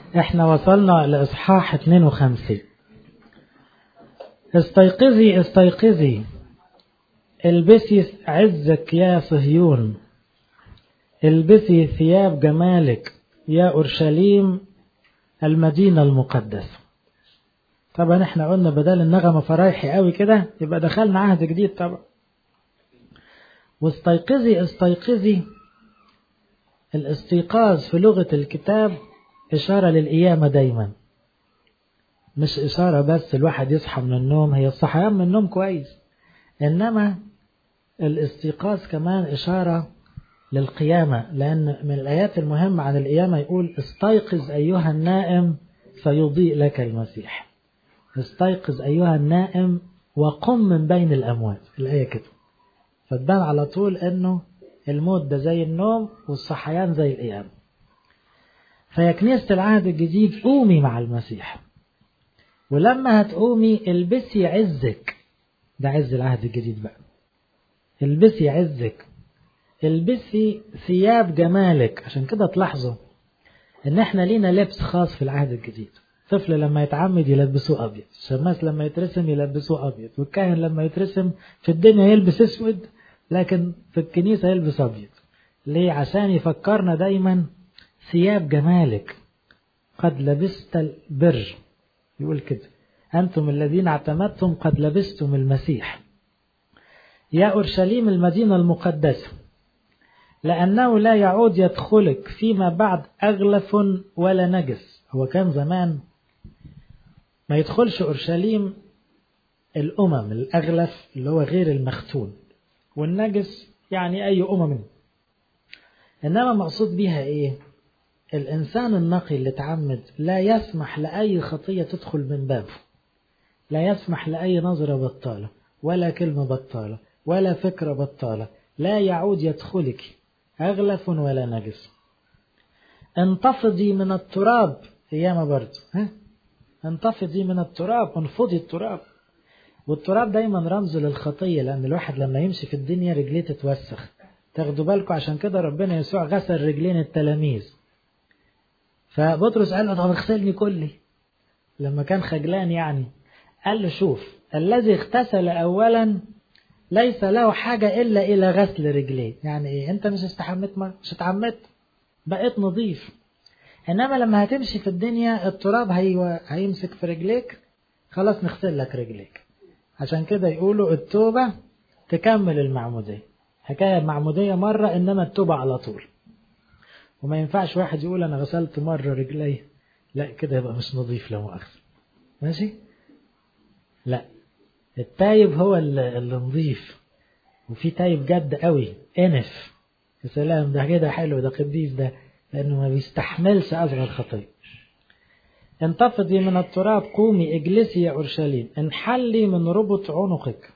احنا وصلنا لإصحاح 52 استيقظي استيقظي البسي عزك يا صهيون البسي ثياب جمالك يا أورشليم المدينة المقدسة طبعا احنا قلنا بدل النغمة فرايحي قوي كده يبقى دخلنا عهد جديد طبعا واستيقظي استيقظي الاستيقاظ في لغة الكتاب إشارة للقيامة دايما مش إشارة بس الواحد يصحى من النوم هي الصحيان من النوم كويس إنما الاستيقاظ كمان إشارة للقيامة لأن من الآيات المهمة عن القيامة يقول استيقظ أيها النائم فيضيء لك المسيح استيقظ أيها النائم وقم من بين الأموات الآية كده فتبان على طول أنه الموت ده زي النوم والصحيان زي القيامة فيا كنيسة العهد الجديد قومي مع المسيح ولما هتقومي البسي عزك ده عز العهد الجديد بقى البسي عزك البسي ثياب جمالك عشان كده تلاحظوا ان احنا لينا لبس خاص في العهد الجديد طفل لما يتعمد يلبسوه ابيض الشماس لما يترسم يلبسوه ابيض والكاهن لما يترسم في الدنيا يلبس اسود لكن في الكنيسة يلبس ابيض ليه عشان يفكرنا دايما ثياب جمالك قد لبست البر يقول كده أنتم الذين اعتمدتم قد لبستم المسيح يا أورشليم المدينة المقدسة لأنه لا يعود يدخلك فيما بعد أغلف ولا نجس هو كان زمان ما يدخلش أورشليم الأمم الأغلف اللي هو غير المختون والنجس يعني أي أمم إنما مقصود بيها إيه الإنسان النقي اللي تعمد لا يسمح لأي خطية تدخل من بابه لا يسمح لأي نظرة بطالة ولا كلمة بطالة ولا فكرة بطالة لا يعود يدخلك أغلف ولا نجس انتفضي من التراب أيام برضه ها انتفضي من التراب انفضي التراب والتراب دايما رمز للخطية لأن الواحد لما يمشي في الدنيا رجليه تتوسخ تاخدوا بالكم عشان كده ربنا يسوع غسل رجلين التلاميذ فبطرس قال له طب اغسلني كلي لما كان خجلان يعني قال له شوف الذي اغتسل اولا ليس له حاجة إلا إلى غسل رجليه يعني إيه أنت مش استحمت ما مش اتعمدت بقيت نظيف إنما لما هتمشي في الدنيا التراب هي... هيمسك في رجليك خلاص نغسل لك رجليك عشان كده يقولوا التوبة تكمل المعمودية حكاية معمودية مرة إنما التوبة على طول وما ينفعش واحد يقول أنا غسلت مرة رجلي لا كده يبقى مش نظيف لا مؤاخذة ماشي لا التايب هو اللي نظيف وفي تايب جد قوي انف يا سلام ده كده حلو ده قديس ده لانه ما بيستحملش اصغر خطيه انتفضي من التراب قومي اجلسي يا اورشليم انحلي من ربط عنقك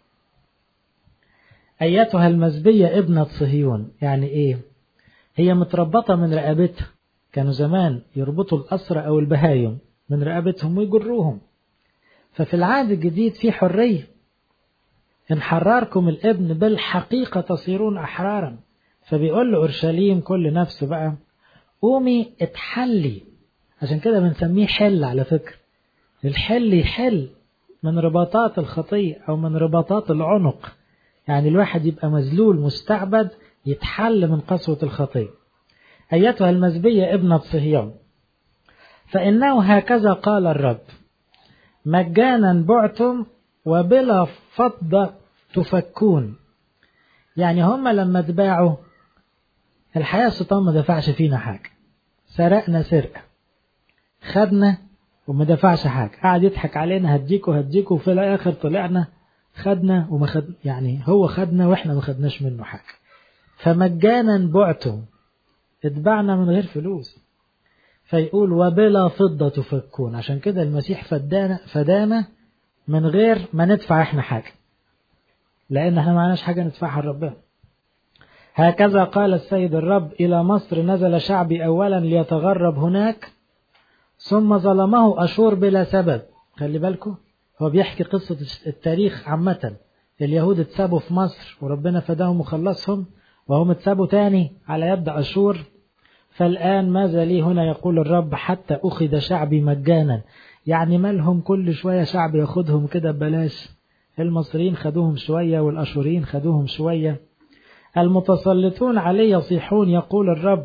ايتها المزبيه ابنه صهيون يعني ايه هي متربطه من رقبتها كانوا زمان يربطوا الاسرى او البهايم من رقبتهم ويجروهم ففي العهد الجديد في حريه إن حرركم الابن بالحقيقة تصيرون أحرارا فبيقول له أورشليم كل نفس بقى قومي اتحلي عشان كده بنسميه حل على فكرة الحل يحل من رباطات الخطية أو من رباطات العنق يعني الواحد يبقى مذلول مستعبد يتحل من قسوة الخطية أيتها المزبية ابنة صهيون فإنه هكذا قال الرب مجانا بعتم وبلا فضة تفكون يعني هم لما اتباعوا الحياة الشيطان ما دفعش فينا حاجة سرقنا سرقة خدنا وما دفعش حاجة قعد يضحك علينا هديكوا هديكوا وفي الآخر طلعنا خدنا وما خد يعني هو خدنا واحنا ما خدناش منه حاجة فمجانا بعتم اتبعنا من غير فلوس فيقول وبلا فضة تفكون عشان كده المسيح فدانا فدانا من غير ما ندفع احنا حاجة لأن احنا معناش حاجة ندفعها لربنا هكذا قال السيد الرب إلى مصر نزل شعبي أولا ليتغرب هناك ثم ظلمه أشور بلا سبب خلي بالكم هو بيحكي قصة التاريخ عامة اليهود اتسابوا في مصر وربنا فداهم وخلصهم وهم اتسابوا تاني على يد أشور فالآن ماذا لي هنا يقول الرب حتى أخذ شعبي مجانا يعني مالهم كل شوية شعب ياخدهم كده ببلاش المصريين خدوهم شوية والأشوريين خدوهم شوية المتسلطون علي يصيحون يقول الرب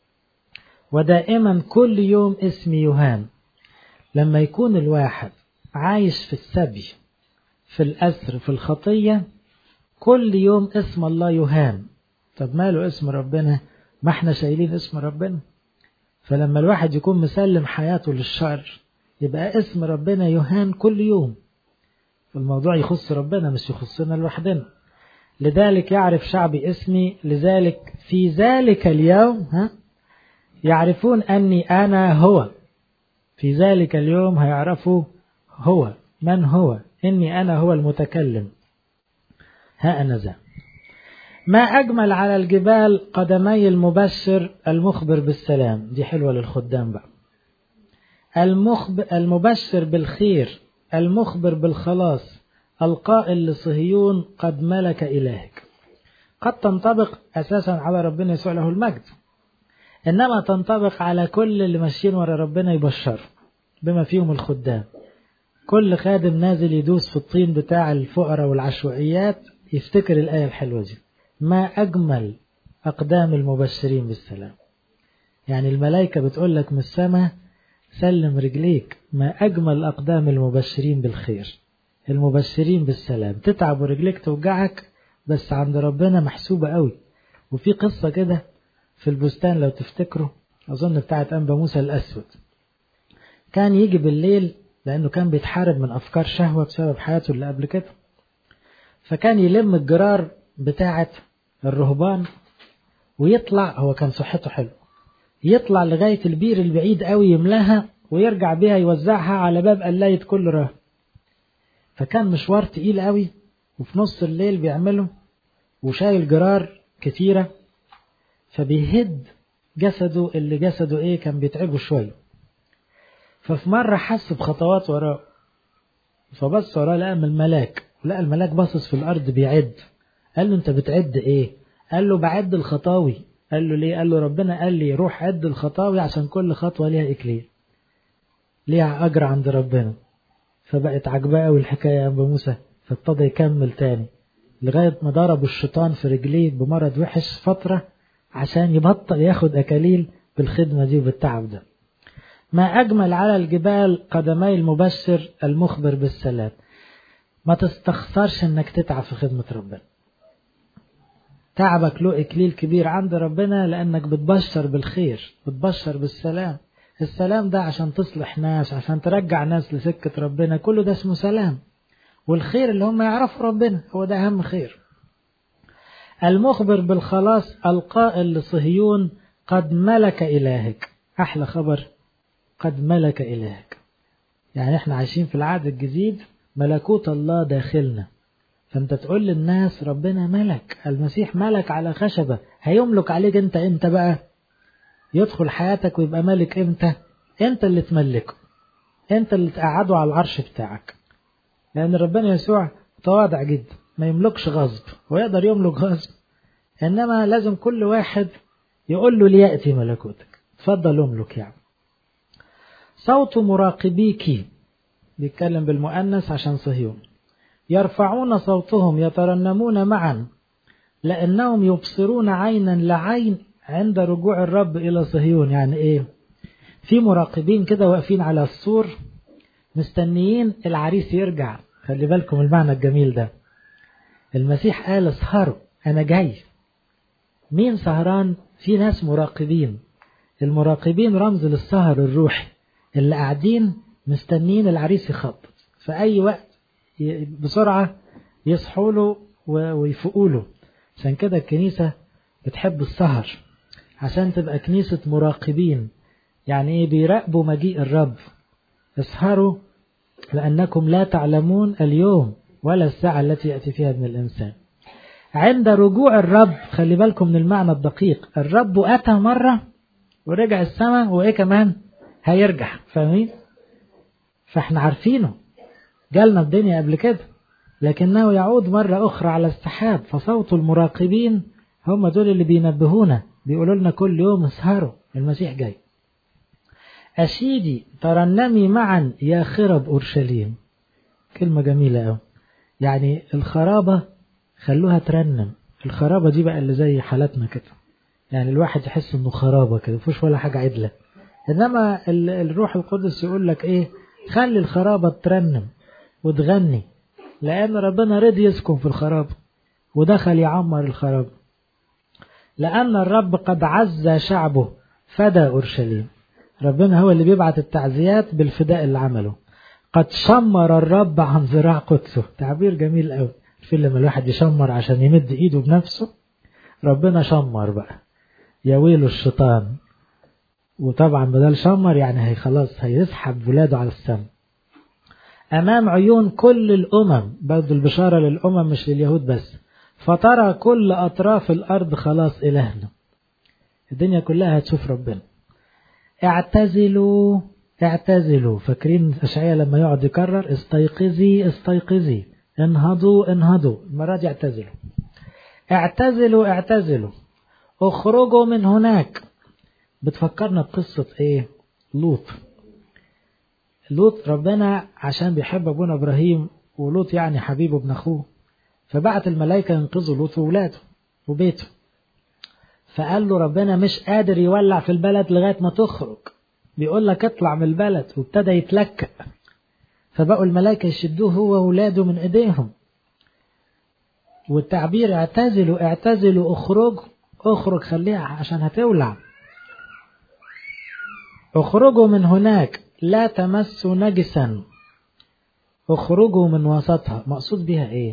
ودائما كل يوم اسمي يهان لما يكون الواحد عايش في السبي في الأسر في الخطية كل يوم اسم الله يهان طب ماله اسم ربنا ما احنا شايلين اسم ربنا فلما الواحد يكون مسلم حياته للشر يبقى اسم ربنا يهان كل يوم الموضوع يخص ربنا مش يخصنا لوحدنا لذلك يعرف شعبي اسمي لذلك في ذلك اليوم ها يعرفون أني أنا هو في ذلك اليوم هيعرفوا هو من هو إني أنا هو المتكلم ها أنا ذا ما أجمل على الجبال قدمي المبشر المخبر بالسلام دي حلوة للخدام بقى المخبر المبشر بالخير المخبر بالخلاص القائل لصهيون قد ملك إلهك قد تنطبق أساسا على ربنا يسوع له المجد إنما تنطبق على كل اللي ماشيين ورا ربنا يبشر بما فيهم الخدام كل خادم نازل يدوس في الطين بتاع الفقراء والعشوائيات يفتكر الآية الحلوة دي ما أجمل أقدام المبشرين بالسلام يعني الملائكة بتقول لك من السماء سلم رجليك ما أجمل أقدام المبشرين بالخير المبشرين بالسلام تتعب ورجليك توجعك بس عند ربنا محسوبة قوي وفي قصة كده في البستان لو تفتكروا أظن بتاعت أنبا موسى الأسود كان يجي بالليل لأنه كان بيتحارب من أفكار شهوة بسبب حياته اللي قبل كده فكان يلم الجرار بتاعت الرهبان ويطلع هو كان صحته حلو يطلع لغاية البير البعيد قوي يملاها ويرجع بيها يوزعها على باب قلاية كل راهب فكان مشوار تقيل قوي وفي نص الليل بيعمله وشايل جرار كتيرة فبيهد جسده اللي جسده ايه كان بيتعبه شوية ففي مرة حس بخطوات وراه فبص وراه لقى من الملاك لقى الملاك باصص في الأرض بيعد قال له أنت بتعد إيه؟ قال له بعد الخطاوي قال له ليه؟ قال له ربنا قال لي روح عد الخطاوي عشان كل خطوة ليها إكليل ليها أجر عند ربنا فبقت عجباه قوي الحكاية يا أبو موسى فابتدى يكمل تاني لغاية ما ضرب الشيطان في رجليه بمرض وحش فترة عشان يبطل ياخد أكاليل بالخدمة دي وبالتعب ده ما أجمل على الجبال قدمي المبشر المخبر بالسلام ما تستخسرش انك تتعب في خدمة ربنا تعبك له إكليل كبير عند ربنا لأنك بتبشر بالخير بتبشر بالسلام السلام ده عشان تصلح ناس عشان ترجع ناس لسكة ربنا كله ده اسمه سلام والخير اللي هم يعرفوا ربنا هو ده أهم خير المخبر بالخلاص القائل لصهيون قد ملك إلهك أحلى خبر قد ملك إلهك يعني احنا عايشين في العهد الجديد ملكوت الله داخلنا فانت تقول للناس ربنا ملك المسيح ملك على خشبة هيملك عليك انت امتى بقى يدخل حياتك ويبقى ملك امتى انت اللي تملكه انت اللي تقعده على العرش بتاعك لان ربنا يسوع تواضع جدا ما يملكش غصب ويقدر يملك غصب انما لازم كل واحد يقول له ليأتي ملكوتك تفضل املك يعني صوت مراقبيك بيتكلم بالمؤنث عشان صهيون يرفعون صوتهم يترنمون معا لأنهم يبصرون عينا لعين عند رجوع الرب إلى صهيون يعني إيه في مراقبين كده واقفين على السور مستنيين العريس يرجع خلي بالكم المعنى الجميل ده المسيح قال اسهروا أنا جاي مين سهران في ناس مراقبين المراقبين رمز للسهر الروحي اللي قاعدين مستنيين العريس يخطط في أي وقت بسرعة يصحوا له ويفوقوا له عشان كده الكنيسة بتحب السهر عشان تبقى كنيسة مراقبين يعني ايه بيراقبوا مجيء الرب اسهروا لأنكم لا تعلمون اليوم ولا الساعة التي يأتي فيها ابن الإنسان عند رجوع الرب خلي بالكم من المعنى الدقيق الرب أتى مرة ورجع السماء وإيه كمان هيرجع فاهمين فاحنا عارفينه جالنا الدنيا قبل كده لكنه يعود مرة أخرى على السحاب فصوت المراقبين هم دول اللي بينبهونا بيقولوا لنا كل يوم اسهروا المسيح جاي أشيدي ترنمي معا يا خرب أورشليم كلمة جميلة أوي يعني الخرابة خلوها ترنم الخرابة دي بقى اللي زي حالتنا كده يعني الواحد يحس انه خرابة كده مفيش ولا حاجة عدلة انما الروح القدس يقول لك ايه خلي الخرابة ترنم وتغني لان ربنا رضي يسكن في الخرابة ودخل يعمر الخرابة لان الرب قد عز شعبه فدى اورشليم ربنا هو اللي بيبعت التعزيات بالفداء اللي عمله قد شمر الرب عن ذراع قدسه تعبير جميل قوي في لما الواحد يشمر عشان يمد ايده بنفسه ربنا شمر بقى يا ويل الشيطان وطبعا بدل شمر يعني هي خلاص هيسحب ولاده على السماء أمام عيون كل الأمم برضه البشارة للأمم مش لليهود بس فترى كل أطراف الأرض خلاص إلهنا الدنيا كلها هتشوف ربنا اعتزلوا اعتزلوا فاكرين أشعية لما يقعد يكرر استيقظي استيقظي انهضوا انهضوا المرة دي اعتزلوا اعتزلوا اعتزلوا اخرجوا من هناك بتفكرنا بقصة ايه لوط لوط ربنا عشان بيحب ابونا ابراهيم ولوط يعني حبيبه ابن اخوه فبعت الملائكة ينقذوا لوط وولاده وبيته فقال له ربنا مش قادر يولع في البلد لغاية ما تخرج بيقول لك اطلع من البلد وابتدى يتلكأ فبقوا الملائكة يشدوه هو وولاده من ايديهم والتعبير اعتزلوا اعتزلوا اخرجوا اخرج خليها عشان هتولع اخرجوا من هناك لا تمسوا نجسا اخرجوا من وسطها مقصود بها ايه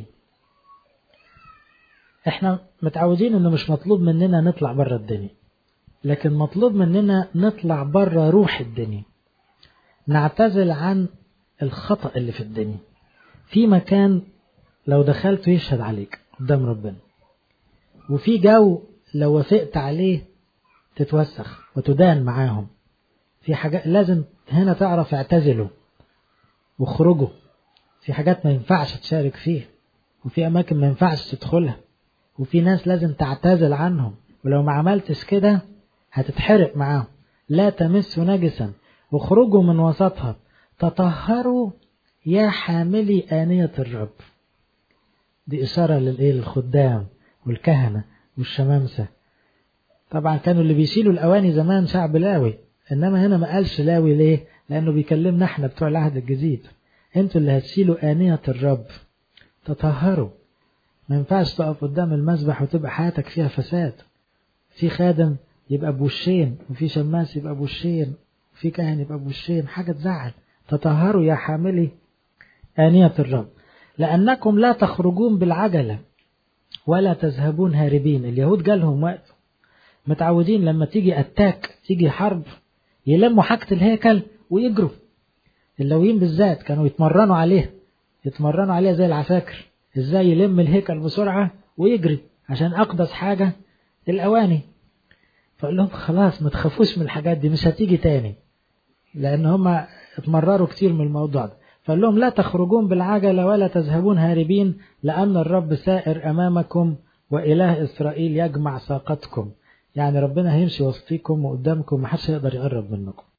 احنا متعودين انه مش مطلوب مننا نطلع بره الدنيا لكن مطلوب مننا نطلع بره روح الدنيا نعتزل عن الخطأ اللي في الدنيا في مكان لو دخلت يشهد عليك قدام ربنا وفي جو لو وافقت عليه تتوسخ وتدان معاهم في حاجات لازم هنا تعرف اعتزلوا واخرجوا في حاجات ما ينفعش تشارك فيها وفي أماكن ما ينفعش تدخلها وفي ناس لازم تعتزل عنهم ولو ما عملتش كده هتتحرق معاهم لا تمسوا نجسا واخرجوا من وسطها تطهروا يا حاملي آنية الرب دي إشارة للإيه للخدام والكهنة والشمامسة طبعا كانوا اللي بيشيلوا الأواني زمان شعب لاوي إنما هنا ما قالش لاوي ليه لأنه بيكلمنا احنا بتوع العهد الجديد انتوا اللي هتشيلوا آنية الرب تطهروا ما ينفعش تقف قدام المسبح وتبقى حياتك فيها فساد في خادم يبقى بوشين وفي شماس يبقى بوشين وفي كاهن يبقى بوشين حاجة تزعل تطهروا يا حاملي آنية الرب لأنكم لا تخرجون بالعجلة ولا تذهبون هاربين اليهود جالهم وقت متعودين لما تيجي أتاك تيجي حرب يلموا حاجة الهيكل ويجروا اللويين بالذات كانوا يتمرنوا عليه يتمرنوا عليها زي العساكر ازاي يلم الهيكل بسرعة ويجري عشان أقدس حاجة الأواني فقال لهم خلاص ما تخافوش من الحاجات دي مش هتيجي تاني لأن هم اتمرروا كتير من الموضوع ده فقال لهم لا تخرجون بالعجلة ولا تذهبون هاربين لأن الرب سائر أمامكم وإله إسرائيل يجمع ساقتكم يعني ربنا هيمشي وسطيكم وقدامكم محدش يقدر يقرب منكم